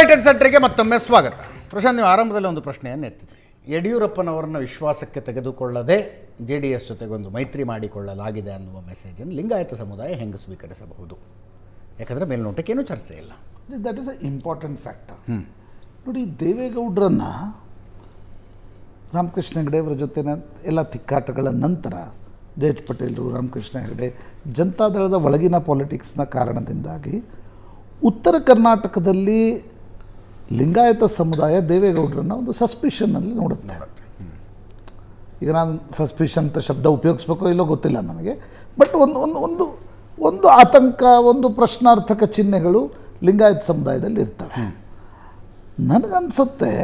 United ಸೆಂಟ್ರಿಗೆ ಮತ್ತೊಮ್ಮೆ ಸ್ವಾಗತ ಪ್ರಶಾಂತ್ ನೀವು ಆರಂಭದಲ್ಲಿ ಒಂದು ಪ್ರಶ್ನೆಯನ್ನು ಎತ್ತಿದ್ರಿ ಯಡಿಯೂರಪ್ಪನವರನ್ನ ವಿಶ್ವಾಸಕ್ಕೆ ತೆಗೆದುಕೊಳ್ಳದೆ ಜೆ ಡಿ ಎಸ್ ಜೊತೆಗೊಂದು ಮೈತ್ರಿ ಮಾಡಿಕೊಳ್ಳಲಾಗಿದೆ ಅನ್ನುವ ಮೆಸೇಜನ್ನು ಲಿಂಗಾಯತ ಸಮುದಾಯ ಹೆಂಗೆ ಸ್ವೀಕರಿಸಬಹುದು ಯಾಕಂದರೆ ಮೇಲ್ನೋಟಕ್ಕೆ ಏನೂ ಚರ್ಚೆ ಇಲ್ಲ that is a important factor ನೋಡಿ ದೇವೇಗೌಡರನ್ನ ರಾಮಕೃಷ್ಣ ಹೆಗಡೆ ಅವರ ಜೊತೆ ಎಲ್ಲ ತಿಕ್ಕಾಟಗಳ ನಂತರ ಜಯೇಶ್ ಪಟೇಲರು ರಾಮಕೃಷ್ಣ ಹೆಗಡೆ ಜನತಾದಳದ ಒಳಗಿನ ಪಾಲಿಟಿಕ್ಸ್ನ ಕಾರಣದಿಂದಾಗಿ ಉತ್ತರ ಕರ್ನಾಟಕದಲ್ಲಿ ಲಿಂಗಾಯತ ಸಮುದಾಯ ದೇವೇಗೌಡರನ್ನ ಒಂದು ಸಸ್ಪಿಷನ್ನಲ್ಲಿ ನೋಡುತ್ತೆ ಈಗ ನಾನು ಸಸ್ಪಿಷನ್ ಅಂತ ಶಬ್ದ ಉಪಯೋಗಿಸ್ಬೇಕೋ ಇಲ್ಲೋ ಗೊತ್ತಿಲ್ಲ ನನಗೆ ಬಟ್ ಒಂದು ಒಂದು ಒಂದು ಒಂದು ಆತಂಕ ಒಂದು ಪ್ರಶ್ನಾರ್ಥಕ ಚಿಹ್ನೆಗಳು ಲಿಂಗಾಯತ ಸಮುದಾಯದಲ್ಲಿ ಇರ್ತವೆ ನನಗನ್ಸುತ್ತೆ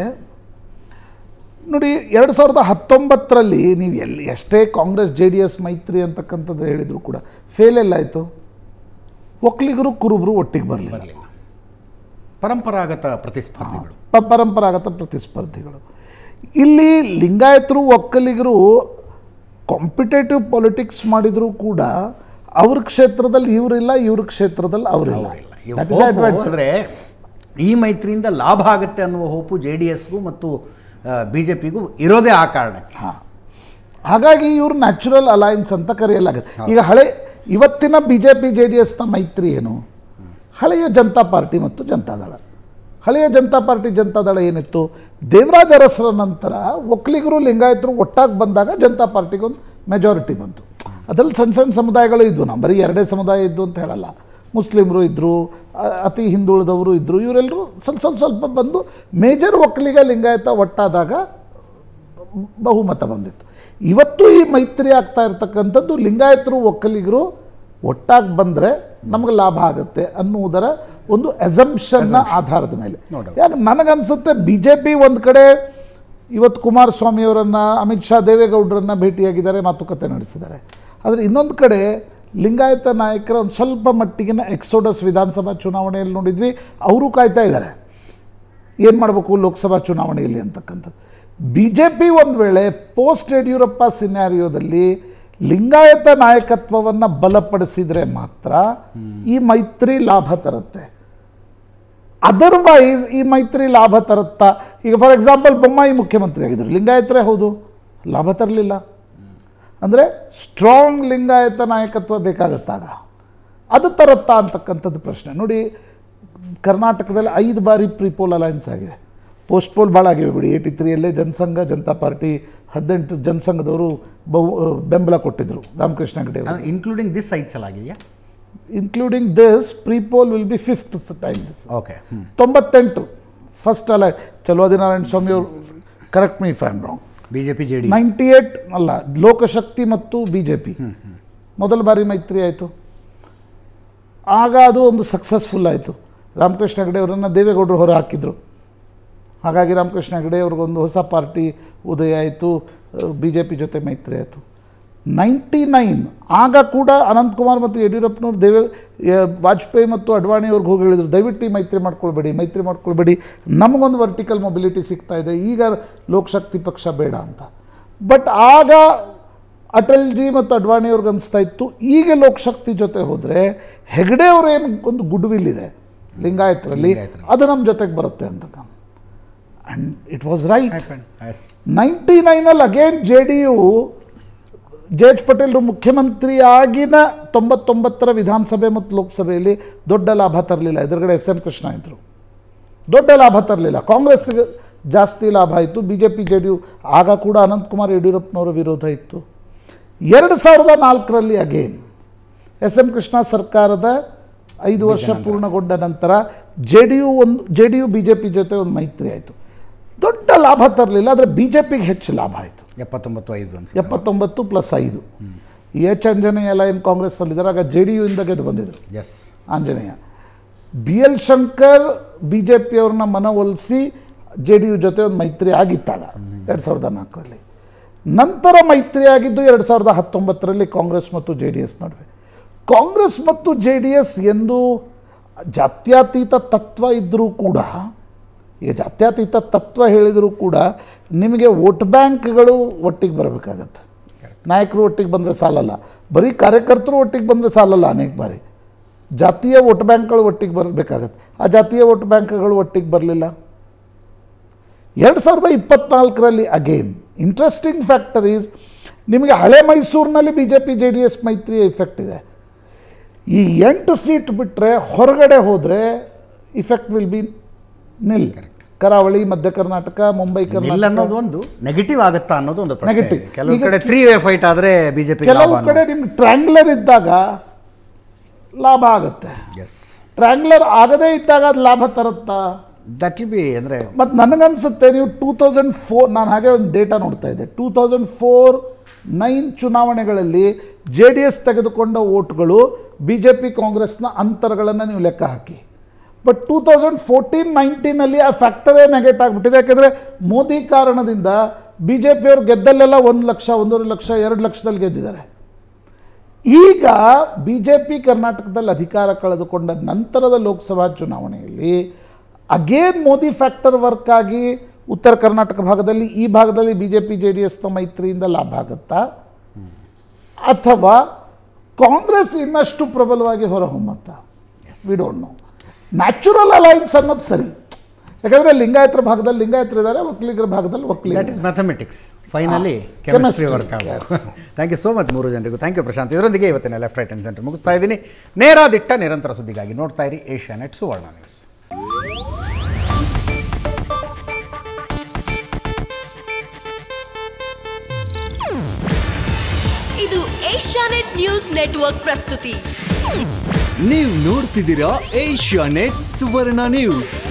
ನೋಡಿ ಎರಡು ಸಾವಿರದ ಹತ್ತೊಂಬತ್ತರಲ್ಲಿ ನೀವು ಎಲ್ಲಿ ಎಷ್ಟೇ ಕಾಂಗ್ರೆಸ್ ಜೆ ಡಿ ಎಸ್ ಮೈತ್ರಿ ಅಂತಕ್ಕಂಥದ್ದು ಹೇಳಿದರೂ ಕೂಡ ಫೇಲ್ ಎಲ್ಲಾಯಿತು ಒಕ್ಕಲಿಗರು ಕುರುಬರು ಒಟ್ಟಿಗೆ ಬರಲಿಲ್ಲ ಬರಲಿಲ್ಲ ಪರಂಪರಾಗತ ಪ್ರತಿಸ್ಪರ್ಧಿಗಳು ಪ- ಪರಂಪರಾಗತ ಪ್ರತಿಸ್ಪರ್ಧಿಗಳು ಇಲ್ಲಿ ಲಿಂಗಾಯತರು ಒಕ್ಕಲಿಗರು ಕಾಂಪಿಟೇಟಿವ್ ಪಾಲಿಟಿಕ್ಸ್ ಮಾಡಿದರೂ ಕೂಡ ಅವ್ರ ಕ್ಷೇತ್ರದಲ್ಲಿ ಇವರಿಲ್ಲ ಇವ್ರ ಕ್ಷೇತ್ರದಲ್ಲಿ ಅವರಿಲ್ಲ That is the advantage. ಅಂದರೆ ಈ ಮೈತ್ರಿಯಿಂದ ಲಾಭ ಆಗುತ್ತೆ ಅನ್ನುವ ಹೋಪು ಜೆ ಡಿ ಎಸ್ಗೂ ಮತ್ತು ಬಿ ಜೆ ಪಿಗೂ ಇರೋದೇ ಆ ಕಾರಣಕ್ಕೆ ಹಾ. ಹಾಗಾಗಿ ಇವರು ನ್ಯಾಚುರಲ್ ಅಲಯನ್ಸ್ ಅಂತ ಕರೆಯಲಾಗುತ್ತೆ ಈಗ ಹಳೆ ಇವತ್ತಿನ B J P J D ಎಸ್ನ ಮೈತ್ರಿ ಏನು ಹಳೆಯ ಜನತಾ ಪಾರ್ಟಿ ಮತ್ತು ಜನತಾದಳ ಹಳೆಯ ಜನತಾ ಪಾರ್ಟಿ ಜನತಾದಳ ಏನಿತ್ತು ದೇವರಾಜ ಅರಸರ ನಂತರ ಒಕ್ಕಲಿಗರು ಲಿಂಗಾಯತರು ಒಟ್ಟಾಗಿ ಬಂದಾಗ ಜನತಾ ಪಾರ್ಟಿಗೊಂದು ಮೆಜಾರಿಟಿ ಬಂತು ಅದರಲ್ಲಿ ಸಣ್ಣ ಸಣ್ಣ ಸಮುದಾಯಗಳು ಇದ್ವು ನಾವು ಬರೀ ಎರಡೇ ಸಮುದಾಯ ಇದ್ದು ಅಂತ ಹೇಳಲ್ಲ ಮುಸ್ಲಿಮರು ಇದ್ದರು ಅತಿ ಹಿಂದುಳಿದವರು ಇದ್ದರು ಇವರೆಲ್ಲರೂ ಸ್ವಲ್ಪ ಸ್ವಲ್ಪ ಸ್ವಲ್ಪ ಬಂದು ಮೇಜರ್ ಒಕ್ಕಲಿಗ ಲಿಂಗಾಯತ ಒಟ್ಟಾದಾಗ ಬಹುಮತ ಬಂದಿತ್ತು ಇವತ್ತು ಈ ಮೈತ್ರಿ ಆಗ್ತಾ ಇರ್ತಕ್ಕಂಥದ್ದು ಲಿಂಗಾಯತರು ಒಕ್ಕಲಿಗರು ಒಟ್ಟಾಗಿ ಬಂದರೆ ನಮಗೆ ಲಾಭ ಆಗುತ್ತೆ ಅನ್ನುವುದರ ಒಂದು ಎಸಂಪ್ಷನ್ನ ಆಧಾರದ ಮೇಲೆ ನೋಡು. ಯಾಕೆ ನನಗನ್ಸುತ್ತೆ ಬಿ ಜೆ ಪಿ ಒಂದು ಕಡೆ ಇವತ್ತು ಕುಮಾರಸ್ವಾಮಿಯವರನ್ನು ಅಮಿತ್ ಶಾ ದೇವೇಗೌಡರನ್ನ ಭೇಟಿಯಾಗಿದ್ದಾರೆ ಮಾತುಕತೆ ನಡೆಸಿದ್ದಾರೆ ಆದರೆ ಇನ್ನೊಂದು ಕಡೆ ಲಿಂಗಾಯತ ನಾಯಕರ ಒಂದು ಸ್ವಲ್ಪ ಮಟ್ಟಿಗಿನ ಎಕ್ಸೋಡಸ್ ವಿಧಾನಸಭಾ ಚುನಾವಣೆಯಲ್ಲಿ ನೋಡಿದ್ವಿ ಅವರು ಕಾಯ್ತಾ ಇದ್ದಾರೆ ಏನು ಮಾಡಬೇಕು ಲೋಕಸಭಾ ಚುನಾವಣೆಯಲ್ಲಿ ಅಂತಕ್ಕಂಥದ್ದು ಬಿ ಜೆ ಪಿ ಒಂದು ವೇಳೆ ಪೋಸ್ಟ್ ಯಡಿಯೂರಪ್ಪ ಸಿನ್ಯಾರಿಯೋದಲ್ಲಿ ಲಿಂಗಾಯತ ನಾಯಕತ್ವವನ್ನು ಬಲಪಡಿಸಿದರೆ ಮಾತ್ರ ಈ ಮೈತ್ರಿ ಲಾಭ ತರುತ್ತೆ ಅದರ್ವೈಸ್ ಈ ಮೈತ್ರಿ ಲಾಭ ತರುತ್ತಾ ಈಗ ಫಾರ್ ಎಕ್ಸಾಂಪಲ್ ಬೊಮ್ಮಾಯಿ ಮುಖ್ಯಮಂತ್ರಿ ಆಗಿದ್ದರು ಲಿಂಗಾಯತರೇ ಹೌದು ಲಾಭ ತರಲಿಲ್ಲ ಅಂದರೆ ಸ್ಟ್ರಾಂಗ್ ಲಿಂಗಾಯತ ನಾಯಕತ್ವ ಬೇಕಾಗುತ್ತಾಗ ಅದು ತರುತ್ತಾ ಅಂತಕ್ಕಂಥದ್ದು ಪ್ರಶ್ನೆ ನೋಡಿ ಕರ್ನಾಟಕದಲ್ಲಿ ಐದು ಬಾರಿ ಪ್ರಿಪೋಲ್ ಅಲಯನ್ಸ್ ಆಗಿದೆ ಪೋಸ್ಟ್ ಪೋಲ್ ಭಾಳ ಆಗಿವೆ ಬಿಡಿ ಏಯ್ಟಿ ತ್ರೀಯಲ್ಲೇ ಜನಸಂಘ ಜನತಾ ಪಾರ್ಟಿ ಹದಿನೆಂಟು ಜನಸಂಘದವರು ಬಹು ಬೆಂಬಲ ಕೊಟ್ಟಿದ್ದರು ರಾಮಕೃಷ್ಣ ಹೆಗಡೆ ಅವರು ಇನ್ಕ್ಲೂಡಿಂಗ್ ದಿಸ್ ಐದು ಸಲ ಆಗಿದೆಯಾ including this prepoll will be fifth time this okay ತೊಂಬತ್ತೆಂಟು ಫಸ್ಟ್ ಅಲ್ಲ ಚಲುವಾದಿನಾರಾಯಣ ಸ್ವಾಮಿ ಅವರು correct me if I'm wrong B J P J D ninety eight ಅಲ್ಲ ಲೋಕಶಕ್ತಿ ಮತ್ತು ಬಿ ಜೆ ಪಿ ಮೊದಲ ಬಾರಿ ಮೈತ್ರಿ ಆಯಿತು ಆಗ ಅದು ಒಂದು ಸಕ್ಸಸ್ಫುಲ್ ಆಯಿತು ರಾಮಕೃಷ್ಣ ಹೆಗಡೆ ಅವರನ್ನು ದೇವೇಗೌಡರು ಹೊರ ಹಾಕಿದರು ಹಾಗಾಗಿ ರಾಮಕೃಷ್ಣ ಹೆಗಡೆ ಅವ್ರಿಗೊಂದು ಹೊಸ ಪಾರ್ಟಿ ಉದಯ ಆಯಿತು ಬಿ ಜೆ ಪಿ ಜೊತೆ ಮೈತ್ರಿ ಆಯಿತು ನೈಂಟಿ ನೈನ್ ಆಗ ಕೂಡ ಅನಂತಕುಮಾರ್ ಮತ್ತು ಯಡಿಯೂರಪ್ಪನವ್ರು ದೇವೆ ಯ- ವಾಜಪೇಯಿ ಮತ್ತು ಅಡ್ವಾಣಿ ಅವ್ರಿಗೆ ಹೋಗಿ ಹೇಳಿದರು ದಯವಿಟ್ಟು ಈ ಮೈತ್ರಿ ಮಾಡ್ಕೊಳ್ಬೇಡಿ ಮೈತ್ರಿ ಮಾಡ್ಕೊಳ್ಬೇಡಿ ನಮಗೊಂದು ವರ್ಟಿಕಲ್ ಮೊಬಿಲಿಟಿ ಸಿಗ್ತಾ ಇದೆ ಈಗ ಲೋಕಶಕ್ತಿ ಪಕ್ಷ ಬೇಡ ಅಂತ ಬಟ್ ಆಗ ಅಟಲ್ ಜಿ ಮತ್ತು ಅಡ್ವಾಣಿ ಅವ್ರಿಗೆ ಅನಿಸ್ತಾ ಇತ್ತು ಈಗ ಲೋಕಶಕ್ತಿ ಜೊತೆ ಹೋದರೆ ಹೆಗಡೆ ಅವ್ರ ಏನು ಒಂದು ಗುಡ್ ವಿಲ್ ಇದೆ ಲಿಂಗಾಯತರಲ್ಲಿ ಲಿಂಗಾಯತರಲ್ಲಿ. ಅದು ನಮ್ಮ ಜೊತೆಗೆ ಬರುತ್ತೆ ಅಂತ and it was right yes ninety ನೈನಲ್ಲಿ again J D U J H ಪಟೇಲ್ರು ಮುಖ್ಯಮಂತ್ರಿ ಆಗಿನ ತೊಂಬತ್ತೊಂಬತ್ತರ ವಿಧಾನಸಭೆ ಮತ್ತು ಲೋಕಸಭೆಯಲ್ಲಿ ದೊಡ್ಡ ಲಾಭ ತರಲಿಲ್ಲ ಎದುರುಗಡೆ ಎಸ್ ಎಂ ಕೃಷ್ಣ ಇದ್ದರು ದೊಡ್ಡ ಲಾಭ ತರಲಿಲ್ಲ ಕಾಂಗ್ರೆಸ್ಗೆ ಜಾಸ್ತಿ ಲಾಭ ಆಯಿತು B J P J D U ಆಗ ಕೂಡ ಅನಂತಕುಮಾರ್ ಯಡಿಯೂರಪ್ಪನವರ ವಿರೋಧ ಇತ್ತು ಎರಡು ಸಾವಿರದ ನಾಲ್ಕರಲ್ಲಿ ಅಗೇನ್ ಎಸ್ ಎಂ ಕೃಷ್ಣ ಸರ್ಕಾರದ ಐದು ವರ್ಷ ಪೂರ್ಣಗೊಂಡ ನಂತರ ಜೆ ಡಿ ಯು ಒಂದು J D U B J P ಜೊತೆ ಒಂದು ಮೈತ್ರಿ ಆಯಿತು ದೊಡ್ಡ ಲಾಭ ತರಲಿಲ್ಲ ಆದರೆ ಬಿ ಜೆ ಪಿಗೆ ಹೆಚ್ಚು ಲಾಭ ಆಯಿತು ಎಪ್ಪತ್ತೊಂಬತ್ತು ಐದು ಅನ್ಸುತ್ತೆ ಎಪ್ಪತ್ತೊಂಬತ್ತು ಪ್ಲಸ್ ಐದು ಎಚ್ ಆಂಜನೇಯ ಎಲ್ಲ ಏನು ಕಾಂಗ್ರೆಸ್ನಲ್ಲಿದ್ದಾರೆ ಆಗ ಜೆ ಡಿ ಯುಯಿಂದ ಗೆದ್ದು ಬಂದಿದ್ದರು S Anjaneya B L Shankar B J ಪಿಯವ್ರನ್ನ ಮನವೊಲಿಸಿ ಜೆ ಡಿ ಯು ಜೊತೆ ಒಂದು ಮೈತ್ರಿ ಆಗಿತ್ತಾಗ ಎರಡು ಸಾವಿರದ ನಾಲ್ಕರಲ್ಲಿ ನಂತರ ಮೈತ್ರಿ ಆಗಿದ್ದು ಎರಡು ಸಾವಿರದ ಹತ್ತೊಂಬತ್ತರಲ್ಲಿ ಕಾಂಗ್ರೆಸ್ ಮತ್ತು ಜೆ ಡಿ ಎಸ್ ನಡುವೆ ಕಾಂಗ್ರೆಸ್ ಮತ್ತು ಜೆ ಡಿ ಎಸ್ ಎಂದು ಜಾತ್ಯತೀತ ತತ್ವ ಇದ್ದರೂ ಕೂಡ ಈಗ ಜಾತ್ಯತೀತ ತತ್ವ ಹೇಳಿದರೂ ಕೂಡ ನಿಮಗೆ ವೋಟ್ ಬ್ಯಾಂಕ್ಗಳು ಒಟ್ಟಿಗೆ ಬರಬೇಕಾಗತ್ತೆ ನಾಯಕರು ಒಟ್ಟಿಗೆ ಬಂದರೆ ಸಾಲಲ್ಲ ಬರೀ ಕಾರ್ಯಕರ್ತರು ಒಟ್ಟಿಗೆ ಬಂದರೆ ಸಾಲಲ್ಲ ಅನೇಕ ಬಾರಿ ಜಾತೀಯ ವೋಟ್ ಬ್ಯಾಂಕ್ಗಳು ಒಟ್ಟಿಗೆ ಬರಬೇಕಾಗತ್ತೆ ಆ ಜಾತೀಯ ವೋಟ್ ಬ್ಯಾಂಕ್ಗಳು ಒಟ್ಟಿಗೆ ಬರಲಿಲ್ಲ ಎರಡು ಸಾವಿರದ ಇಪ್ಪತ್ನಾಲ್ಕರಲ್ಲಿ ಅಗೇನ್ ಇಂಟ್ರೆಸ್ಟಿಂಗ್ ಫ್ಯಾಕ್ಟರ್ ಈಸ್ ನಿಮಗೆ ಹಳೆ ಮೈಸೂರಿನಲ್ಲಿ B J P J D S ಮೈತ್ರಿಯ ಇಫೆಕ್ಟ್ ಇದೆ ಈ ಎಂಟು ಸೀಟ್ ಬಿಟ್ಟರೆ ಹೊರಗಡೆ ಹೋದರೆ ಇಫೆಕ್ಟ್ ವಿಲ್ ಬಿ ನಿಲ್ ಕರಾವಳಿ ಮಧ್ಯ ಕರ್ನಾಟಕ ಮುಂಬೈ ನಿಲ್ ಕರ್ನಾಟಕ ಅನ್ನೋದು ಒಂದು ನೆಗೆಟಿವ್ ಆಗುತ್ತಾ ಅನ್ನೋದು ಒಂದು ಪ್ರಶ್ನೆ Negative. ಇದೆ. ಕೆಲವು ಈಗ ಕಡೆ ತ್ರೀ ವೇ ಫೈಟ್ ಆದ್ರೆ ಬಿಜೆಪಿ ಕೆಲವು ಕಡೆ ನಿಮ್ಗೆ ಟ್ರ್ಯಾಂಗ್ಲರ್ ಇದ್ದಾಗ ಲಾಭ ಆಗುತ್ತೆ ಎಸ್ ಟ್ರ್ಯಾಂಗ್ಲರ್ ಆಗದೇ ಇದ್ದಾಗ ಅದು ಲಾಭ ತರುತ್ತಾ ದಟ್ ವಿಲ್ ಬಿ ಅಂದ್ರೆ ಮತ್ತು ನನಗನ್ಸುತ್ತೆ ನೀವು ಟೂ ತೌಸಂಡ್ ಫೋರ್ ನಾನು ಹಾಗೆ ಒಂದು ಡೇಟಾ ನೋಡ್ತಾ ಇದ್ದೆ ಟೂ ತೌಸಂಡ್ ಫೋರ್ ನೈನ್ ಚುನಾವಣೆಗಳಲ್ಲಿ ಜೆ ಡಿ ಎಸ್ ತೆಗೆದುಕೊಂಡ ಓಟ್ಗಳು ಬಿ ಜೆ ಪಿ ಕಾಂಗ್ರೆಸ್ನ ಅಂತರಗಳನ್ನು ನೀವು ಲೆಕ್ಕ ಹಾಕಿ ಬಟ್ ಟೂ ತೌಸಂಡ್ ಫೋರ್ಟೀನ್ ನೈನ್ಟೀನಲ್ಲಿ ಆ ಫ್ಯಾಕ್ಟರೇ ನೆಗೆಟ್ ಆಗಿಬಿಟ್ಟಿದೆ ಯಾಕೆಂದರೆ ಮೋದಿ ಕಾರಣದಿಂದ ಬಿ ಜೆ ಪಿಯವರು ಗೆದ್ದಲ್ಲೆಲ್ಲ ಒಂದು ಲಕ್ಷ ಒಂದೂವರೆ ಲಕ್ಷ ಎರಡು ಲಕ್ಷದಲ್ಲಿ ಗೆದ್ದಿದ್ದಾರೆ ಈಗ ಬಿ ಜೆ ಪಿ ಕರ್ನಾಟಕದಲ್ಲಿ ಅಧಿಕಾರ ಕಳೆದುಕೊಂಡ ನಂತರದ ಲೋಕಸಭಾ ಚುನಾವಣೆಯಲ್ಲಿ ಅಗೇನ್ ಮೋದಿ ಫ್ಯಾಕ್ಟರ್ ವರ್ಕ್ ಆಗಿ ಉತ್ತರ ಕರ್ನಾಟಕ ಭಾಗದಲ್ಲಿ ಈ ಭಾಗದಲ್ಲಿ B J P J D ಎಸ್ನ ಮೈತ್ರಿಯಿಂದ ಲಾಭ ಆಗುತ್ತಾ ಅಥವಾ ಕಾಂಗ್ರೆಸ್ ಇನ್ನಷ್ಟು ಪ್ರಬಲವಾಗಿ ಹೊರಹೊಮ್ಮತ್ತಾ we don't know natural Allianz ಅನ್ನೋದು ಸರಿ ಯಾಕಂದರೆ ಲಿಂಗಾಯತರ ಭಾಗದಲ್ಲಿ ಲಿಂಗಾಯತರು ಇದ್ದಾರೆ ಒಕ್ಕಲಿಗರ ಭಾಗದಲ್ಲಿ that ಒಕ್ಕಲಿಗರು is mathematics finally Ah, chemistry chemistry, work ಆಗಬೇಕು yes. Thank you so much ಮೂರು ಜನರಿಗೂ ಥ್ಯಾಂಕ್ ಯು ಪ್ರಶಾಂತ್ ಇದರೊಂದಿಗೆ ಇವತ್ತಿನ ಲೆಫ್ಟ್ ರೈಟ್ ಅಂಡ್ ಸೆಂಟರ್ ಮುಗಿಸ್ತಾ ಇದ್ದೀನಿ ನೇರ ದಿಟ್ಟ ನಿರಂತರ ಸುದ್ದಿಗಾಗಿ ನೋಡ್ತಾ ಇರಿ ಏಷ್ಯಾ ನೆಟ್ ಸುವರ್ಣ ನ್ಯೂಸ್ ಇದು ಏಷ್ಯಾನೆಟ್ ನ್ಯೂಸ್ ನೆಟ್ವರ್ಕ್ ಪ್ರಸ್ತುತಿ ನೀವು ನೋಡ್ತಿದ್ದೀರಾ ಏಷ್ಯಾ ನೆಟ್ ಸುವರ್ಣ ನ್ಯೂಸ್